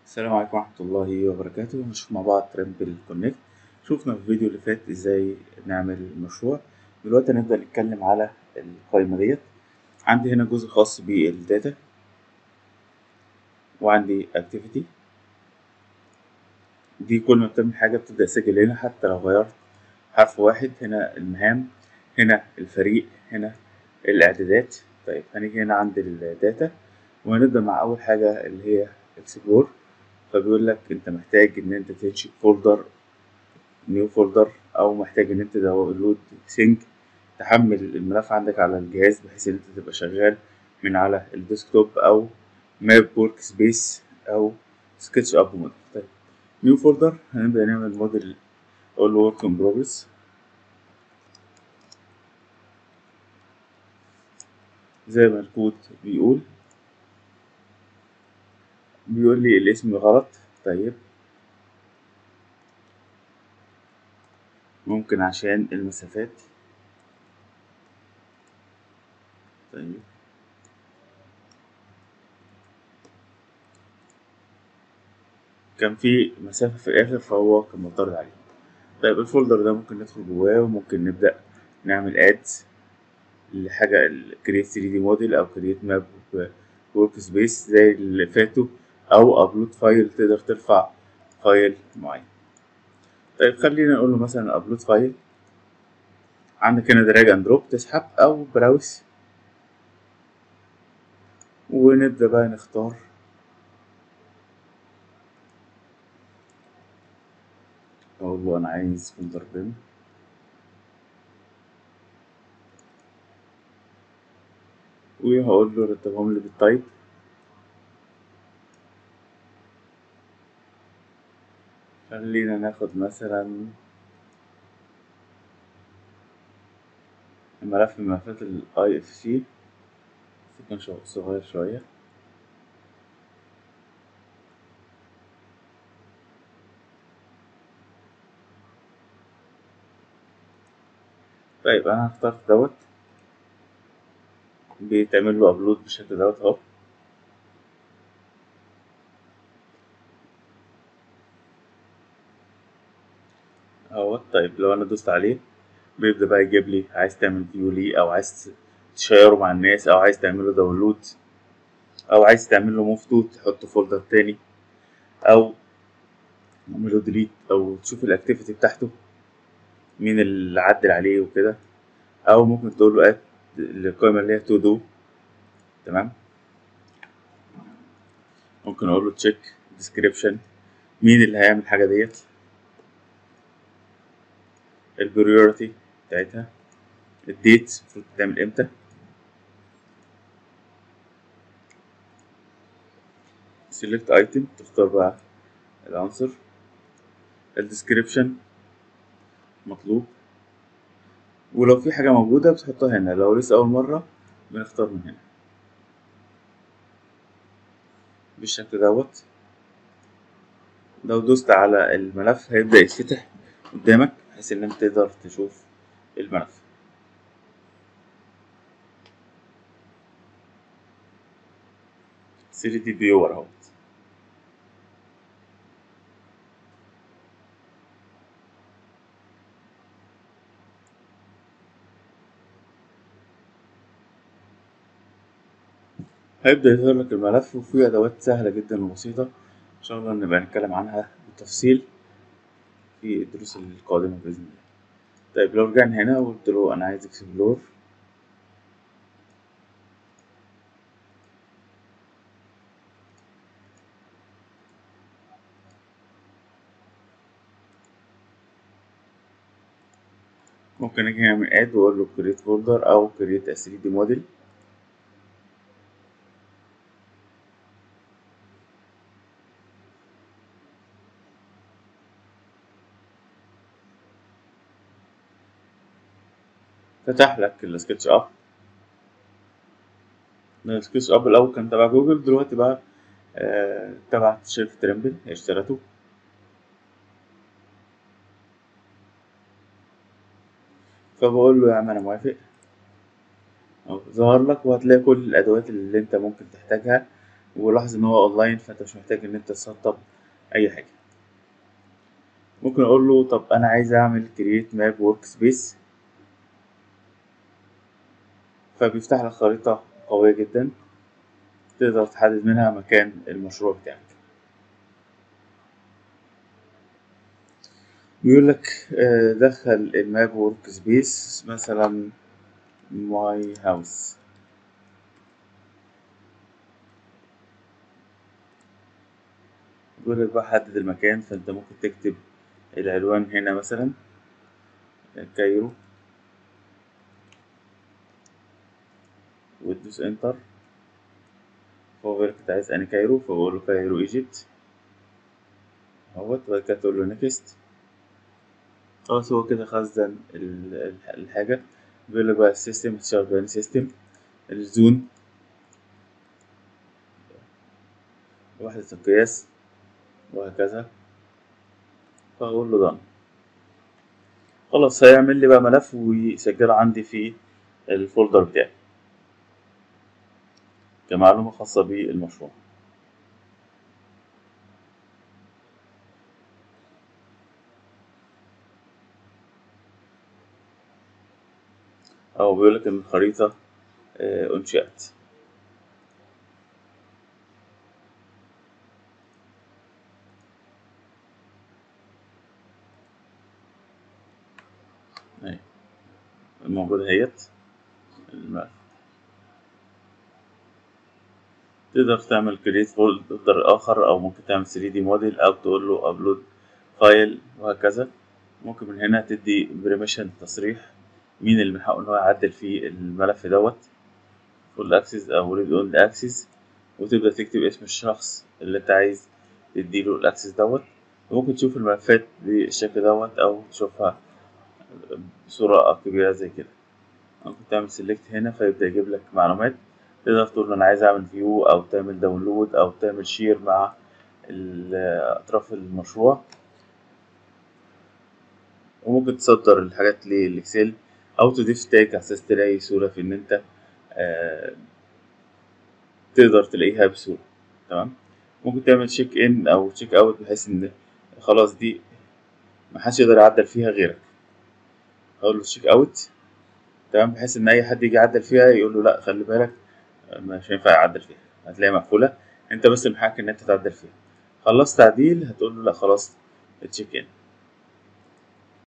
السلام عليكم ورحمة الله وبركاته هنشوف مع بعض ترامبل كونكت شوفنا في الفيديو اللي فات ازاي نعمل مشروع دلوقتي هنبدأ نتكلم على القائمة ديت عندي هنا جزء خاص بالداتا وعندي activity دي كل ما بتعمل حاجة بتبدأ تسجل هنا حتى لو غيرت حرف واحد هنا المهام هنا الفريق هنا الإعدادات طيب هنيجي هنا عند الداتا وهنبدأ مع أول حاجة اللي هي اكسبلور فبيقول لك انت محتاج ان انت تنشئ فولدر نيو فولدر او محتاج ان انت داونلود سينك تحمل الملف عندك على الجهاز بحيث ان انت تبقى شغال من على الديسكتوب او ماب ورك سبيس او سكتش اب موديل طيب نيو فولدر هنبدا نعمل موديل اقول له ورك ان بروجرس زي ما الكود بيقول بيقول لي الاسم غلط طيب ممكن عشان المسافات طيب كان في مسافة في الآخر فهو كان معترض عليه طيب الفولدر ده ممكن ندخل جواه وممكن نبدأ نعمل ادز لحاجة كريت 3 دي موديل أو كريت ماب ورك سبيس زي اللي فاتوا او ابلود فايل تقدر ترفع فايل معين طيب خلينا نقول له مثلا ابلود فايل عندك هنا دراج اند دروب تسحب او براوس ونبدا بقى نختار اقول له انا عايز فولدر بيم وهقول له رتبهم لي بالتايب خلينا ناخد مثلا ملف من ملفات ال IFC يكون صغير شوية طيب أنا اخترت دوت بيتعمل له أبلود بالشكل دوت أهو اهوت طيب لو انا دوست عليه بيبدا بقى يجيب لي عايز تعمل فيو ليه او عايز تشيره مع الناس او عايز تعمل له داونلود او عايز تعمل له موف تو تحطه فولدر تاني او تعمل له ديليت او تشوف الاكتيفيتي بتاعته مين اللي عدل عليه وكده او ممكن تقول له اد القائمه اللي هي تو دو تمام ممكن اقول له تشيك ديسكريبشن مين اللي هيعمل الحاجه ديت البريورتي بتاعتها الديت المفروض تعمل امتى select item تختار بقى العنصر الديسكريبشن مطلوب ولو في حاجة موجودة بتحطها هنا لو لسه أول مرة بنختار من هنا بالشكل دوت لو دوست على الملف هيبدأ يتفتح قدامك بحيث ان انت تقدر تشوف الملف سيري دي فيور اهوت هيبدأ يظهر لك الملف وفيه أدوات سهلة جدا وبسيطة إن شاء الله نبقى نتكلم عنها بالتفصيل في الدروس القادمة بإذن الله طيب لو رجعنا هنا وقلت له أنا عايز اكسبلور ممكن أجي أعمل اد وأقول له create folder أو create a 3D model فتح لك السكتش اب السكتش اب الاول كان تبع جوجل دلوقتي بقى آه تبع شركة ترمبل اشترته فبقول له يا عم انا موافق ظهر لك وهتلاقي كل الادوات اللي انت ممكن تحتاجها ولاحظ ان هو اونلاين فانت مش محتاج ان انت تسطب اي حاجه ممكن اقول له طب انا عايز اعمل كرييت ماب ورك سبيس فبيفتح لك خريطه قويه جدا تقدر تحدد منها مكان المشروع بتاعك بيقول لك آه، دخل الماب ورك سبيس مثلا ماي هاوس بيقول لك بقى حدد المكان فانت ممكن تكتب العنوان هنا مثلا كايرو وتدوس انتر فهو بيقول لك انت عايز اني كايرو فبقول له كايرو ايجيبت اهوت وبعد كده تقول له نيكست خلاص هو كده خزن ال- ال- الحاجة بيقول لك بقى السيستم هتشتغل بأنهي سيستم الزون وحدة القياس وهكذا فأقول له done خلاص هيعمل لي بقى ملف ويسجله عندي في الفولدر بتاعي كمعلومة خاصة بالمشروع أو بيقول لك إن الخريطة آه، أنشئت أهي الموجودة اهيت الملف تقدر تعمل كريت فولدر آخر أو ممكن تعمل 3 دي موديل أو تقول له أبلود فايل وهكذا ممكن من هنا تدي بريميشن تصريح مين اللي من حقه إن هو يعدل في الملف دوت فول أكسس أو ريد أون أكسس وتبدأ تكتب اسم الشخص اللي أنت عايز تديله الأكسس دوت وممكن تشوف الملفات بالشكل دوت أو تشوفها بصورة كبيرة زي كده ممكن تعمل سيلكت هنا فيبدأ يجيب لك معلومات تقدر تقول له أنا عايز أعمل فيو أو تعمل داونلود أو تعمل شير مع ال- أطراف المشروع وممكن تصدر الحاجات للإكسل أو تضيف تاج على أساس تلاقي سهولة في إن أنت آه، تقدر تلاقيها بسهولة تمام ممكن تعمل تشيك إن أو تشيك أوت بحيث إن خلاص دي محدش يقدر يعدل فيها غيرك أقول له تشيك أوت تمام بحيث إن أي حد يجي يعدل فيها يقول له لأ خلي بالك مش هينفع يعدل فيها هتلاقيها مقفولة أنت بس من حقك إن أنت تعدل فيها خلصت تعديل هتقول له لأ خلاص تشيك إن